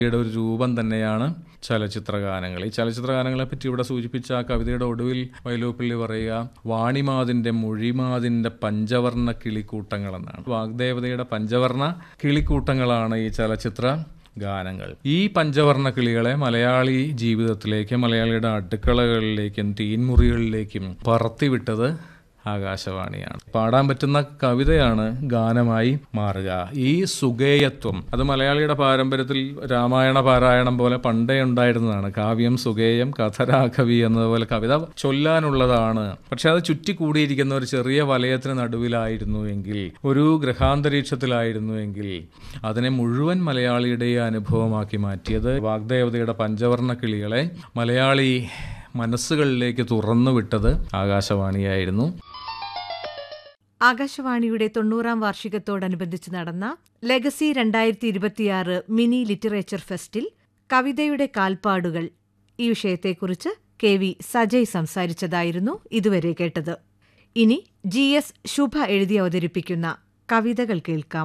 യുടെ ഒരു രൂപം തന്നെയാണ് ചലച്ചിത്ര ഗാനങ്ങൾ ഈ ചലച്ചിത്ര ഗാനങ്ങളെ പറ്റി ഇവിടെ സൂചിപ്പിച്ച ആ കവിതയുടെ ഒടുവിൽ വൈലോപ്പിള്ളി പറയുക വാണിമാതിന്റെ മൊഴിമാതിന്റെ പഞ്ചവർണ്ണ കിളിക്കൂട്ടങ്ങൾ എന്നാണ് വാഗ്ദേവതയുടെ പഞ്ചവർണ്ണ കിളിക്കൂട്ടങ്ങളാണ് ഈ ചലച്ചിത്ര ഗാനങ്ങൾ ഈ പഞ്ചവർണ്ണ കിളികളെ മലയാളി ജീവിതത്തിലേക്ക് മലയാളിയുടെ അടുക്കളകളിലേക്കും തീൻമുറികളിലേക്കും പറത്തിവിട്ടത് ആകാശവാണിയാണ് പാടാൻ പറ്റുന്ന കവിതയാണ് ഗാനമായി മാറുക ഈ സുഗേയത്വം അത് മലയാളിയുടെ പാരമ്പര്യത്തിൽ രാമായണ പാരായണം പോലെ പണ്ടേ ഉണ്ടായിരുന്നതാണ് കാവ്യം സുഗേയം കഥരാകവി എന്നതുപോലെ കവിത ചൊല്ലാനുള്ളതാണ് പക്ഷെ അത് ചുറ്റിക്കൂടിയിരിക്കുന്ന ഒരു ചെറിയ വലയത്തിന് നടുവിലായിരുന്നു എങ്കിൽ ഒരു ഗ്രഹാന്തരീക്ഷത്തിലായിരുന്നു എങ്കിൽ അതിനെ മുഴുവൻ മലയാളിയുടെ അനുഭവമാക്കി മാറ്റിയത് വാഗ്ദേവതയുടെ പഞ്ചവർണ്ണ കിളികളെ മലയാളി മനസ്സുകളിലേക്ക് തുറന്നു വിട്ടത് ആകാശവാണിയായിരുന്നു ആകാശവാണിയുടെ തൊണ്ണൂറാം വാർഷികത്തോടനുബന്ധിച്ച് നടന്ന ലെഗസി രണ്ടായിരത്തി ഇരുപത്തിയാറ് മിനി ലിറ്ററേച്ചർ ഫെസ്റ്റിൽ കവിതയുടെ കാൽപ്പാടുകൾ ഈ വിഷയത്തെക്കുറിച്ച് കെ വി സജയ് സംസാരിച്ചതായിരുന്നു ഇതുവരെ കേട്ടത് ഇനി ജി എസ് ശുഭ എഴുതി അവതരിപ്പിക്കുന്ന കവിതകൾ കേൾക്കാം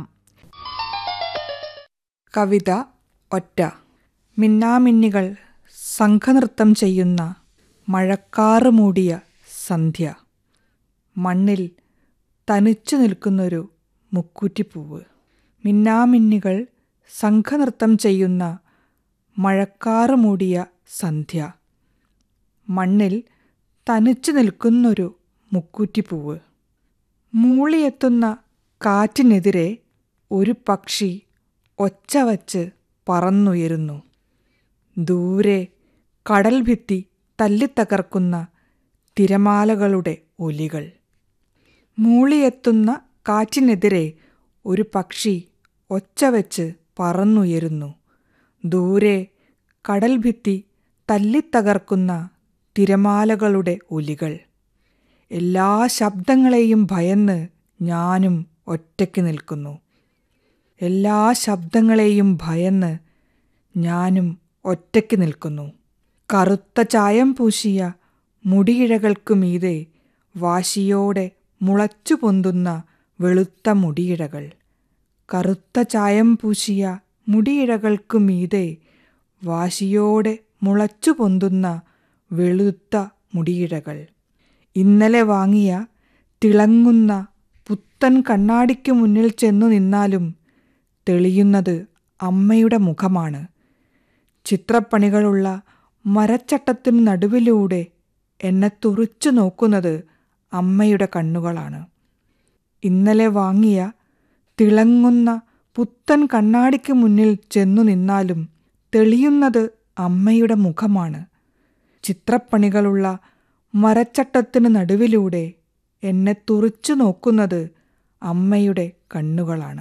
കവിത ഒറ്റ മിന്നാമിന്നികൾ സംഘനൃത്തം ചെയ്യുന്ന മഴക്കാറ് മൂടിയ സന്ധ്യ മണ്ണിൽ തനിച്ചു നിൽക്കുന്നൊരു മുക്കൂറ്റിപ്പൂവ് മിന്നാമിന്നികൾ സംഘനൃത്തം ചെയ്യുന്ന മഴക്കാറ് മൂടിയ സന്ധ്യ മണ്ണിൽ തനിച്ചു നിൽക്കുന്നൊരു മുക്കൂറ്റിപ്പൂവ് മൂളിയെത്തുന്ന കാറ്റിനെതിരെ ഒരു പക്ഷി ഒച്ച വച്ച് പറന്നുയരുന്നു ദൂരെ കടൽ ഭിത്തി തല്ലിത്തകർക്കുന്ന തിരമാലകളുടെ ഒലികൾ മൂളിയെത്തുന്ന കാറ്റിനെതിരെ ഒരു പക്ഷി ഒച്ച വെച്ച് പറന്നുയരുന്നു ദൂരെ കടൽ ഭിത്തി തല്ലിത്തകർക്കുന്ന തിരമാലകളുടെ ഒലികൾ എല്ലാ ശബ്ദങ്ങളെയും ഭയന്ന് ഞാനും ഒറ്റയ്ക്ക് നിൽക്കുന്നു എല്ലാ ശബ്ദങ്ങളെയും ഭയന്ന് ഞാനും ഒറ്റയ്ക്ക് നിൽക്കുന്നു കറുത്ത ചായം പൂശിയ മുടിയിഴകൾക്കു മീതെ വാശിയോടെ മുളച്ചു പൊന്തുന്ന വെളുത്ത മുടിയിഴകൾ കറുത്ത ചായം പൂശിയ മുടിയിഴകൾക്കു മീതെ വാശിയോടെ മുളച്ചു പൊന്തുന്ന വെളുത്ത മുടിയിഴകൾ ഇന്നലെ വാങ്ങിയ തിളങ്ങുന്ന പുത്തൻ കണ്ണാടിക്കു മുന്നിൽ ചെന്നു നിന്നാലും തെളിയുന്നത് അമ്മയുടെ മുഖമാണ് ചിത്രപ്പണികളുള്ള മരച്ചട്ടത്തിനു നടുവിലൂടെ എന്നെ തുറിച്ചു നോക്കുന്നത് അമ്മയുടെ കണ്ണുകളാണ് ഇന്നലെ വാങ്ങിയ തിളങ്ങുന്ന പുത്തൻ കണ്ണാടിക്ക് മുന്നിൽ ചെന്നു നിന്നാലും തെളിയുന്നത് അമ്മയുടെ മുഖമാണ് ചിത്രപ്പണികളുള്ള മരച്ചട്ടത്തിനു നടുവിലൂടെ എന്നെ തുറിച്ചു നോക്കുന്നത് അമ്മയുടെ കണ്ണുകളാണ്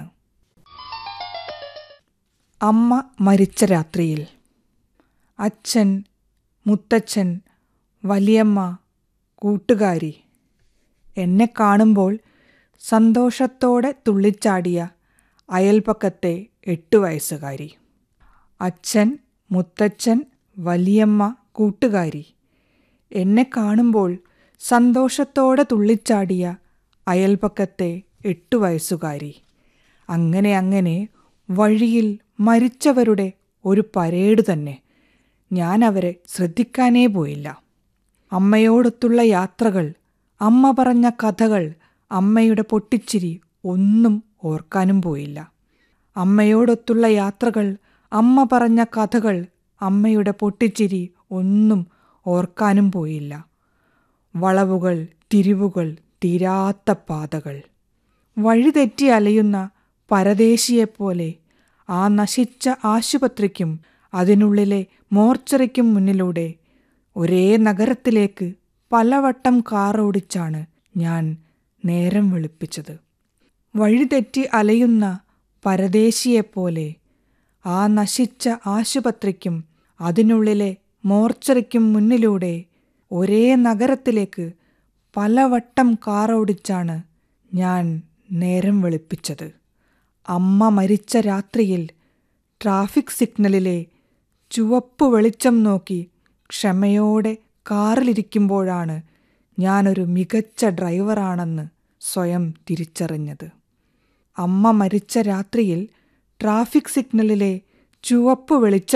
അമ്മ മരിച്ച രാത്രിയിൽ അച്ഛൻ മുത്തച്ഛൻ വലിയമ്മ കൂട്ടുകാരി എന്നെ കാണുമ്പോൾ സന്തോഷത്തോടെ തുള്ളിച്ചാടിയ അയൽപക്കത്തെ എട്ടു വയസ്സുകാരി അച്ഛൻ മുത്തച്ഛൻ വലിയമ്മ കൂട്ടുകാരി എന്നെ കാണുമ്പോൾ സന്തോഷത്തോടെ തുള്ളിച്ചാടിയ അയൽപക്കത്തെ എട്ടു വയസ്സുകാരി അങ്ങനെ അങ്ങനെ വഴിയിൽ മരിച്ചവരുടെ ഒരു പരേഡ് തന്നെ ഞാൻ അവരെ ശ്രദ്ധിക്കാനേ പോയില്ല അമ്മയോടൊത്തുള്ള യാത്രകൾ അമ്മ പറഞ്ഞ കഥകൾ അമ്മയുടെ പൊട്ടിച്ചിരി ഒന്നും ഓർക്കാനും പോയില്ല അമ്മയോടൊത്തുള്ള യാത്രകൾ അമ്മ പറഞ്ഞ കഥകൾ അമ്മയുടെ പൊട്ടിച്ചിരി ഒന്നും ഓർക്കാനും പോയില്ല വളവുകൾ തിരിവുകൾ തീരാത്ത പാതകൾ വഴിതെറ്റി അലയുന്ന പരദേശിയെപ്പോലെ ആ നശിച്ച ആശുപത്രിക്കും അതിനുള്ളിലെ മോർച്ചറിക്കും മുന്നിലൂടെ ഒരേ നഗരത്തിലേക്ക് പലവട്ടം കാറോടിച്ചാണ് ഞാൻ നേരം വെളുപ്പിച്ചത് വഴിതെറ്റി അലയുന്ന പരദേശിയെപ്പോലെ ആ നശിച്ച ആശുപത്രിക്കും അതിനുള്ളിലെ മോർച്ചറിക്കും മുന്നിലൂടെ ഒരേ നഗരത്തിലേക്ക് പലവട്ടം കാറോടിച്ചാണ് ഞാൻ നേരം വെളുപ്പിച്ചത് അമ്മ മരിച്ച രാത്രിയിൽ ട്രാഫിക് സിഗ്നലിലെ ചുവപ്പ് വെളിച്ചം നോക്കി ക്ഷമയോടെ കാറിലിരിക്കുമ്പോഴാണ് ഞാനൊരു മികച്ച ഡ്രൈവറാണെന്ന് സ്വയം തിരിച്ചറിഞ്ഞത് അമ്മ മരിച്ച രാത്രിയിൽ ട്രാഫിക് സിഗ്നലിലെ ചുവപ്പ് വെളിച്ചം